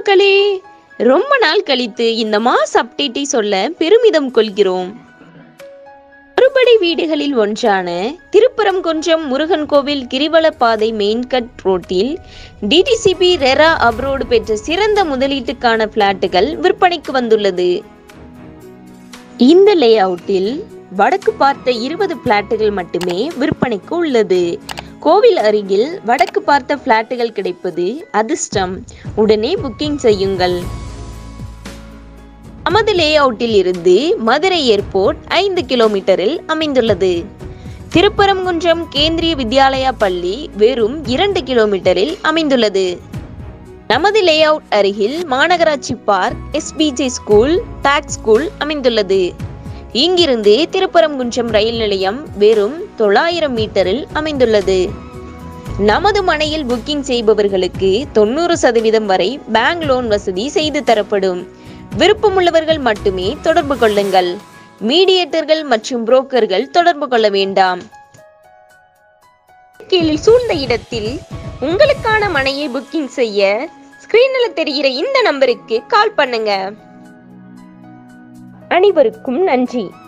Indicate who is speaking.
Speaker 1: மக்களே ரொம்ப நாள் கழித்து இந்த மாஸ் அப்டேட்டை சொல்ல பெருமிதம் கொள்கிறோம் மறுபடி வீடுகளில் ஒன்றான திருப்பரங்குன்றம் முருகன் கோவில் கிரிவல பாதை மெயின்கட் ரோட்டில் டிடிசிபி ரெரா அப்ரோடு பெற்ற சிறந்த முதலீட்டுக்கான பிளாட்டுகள் விற்பனைக்கு வந்துள்ளது இந்த லே அவுட்டில் வடக்கு பார்த்த இருபது பிளாட்டுகள் மட்டுமே விற்பனைக்கு உள்ளது கோவில் அருகில் வடக்கு பார்த்த பிளாட்டுகள் கிடைப்பது அதிர்ஷ்டம் உடனே புக்கிங் செய்யுங்கள் நமது லே அவுட்டில் இருந்து மதுரை ஏர்போர்ட் ஐந்து கிலோமீட்டரில் அமைந்துள்ளது திருப்பரங்குன்றம் கேந்திரிய வித்யாலயா பள்ளி வெறும் இரண்டு கிலோமீட்டரில் அமைந்துள்ளது நமது லே அவுட் அருகில் மாநகராட்சி பார்க் எஸ்பிஜே ஸ்கூல் டாக் ஸ்கூல் அமைந்துள்ளது இங்கிருந்து திருப்பரங்குன்றம் ரயில் நிலையம் வெறும் தொள்ளாயிரம் மீட்டரில் அமைந்துள்ளது நமது மனையில் புக்கிங் செய்பவர்களுக்கு தொண்ணூறு சதவீதம் வரை பேங்க் லோன் வசதி செய்து தரப்படும் விருப்பமுள்ளவர்கள் மட்டுமே தொடர்பு கொள்ளுங்கள் மீடியேட்டர்கள் மற்றும் புரோக்கர்கள் தொடர்பு கொள்ள வேண்டாம் கீழே சூழ்ந்த இடத்தில் உங்களுக்கான மனையை புக்கிங் செய்ய ஸ்கிரீனில் தெரிகிற இந்த நம்பருக்கு கால் பண்ணுங்க அனைவருக்கும் நன்றி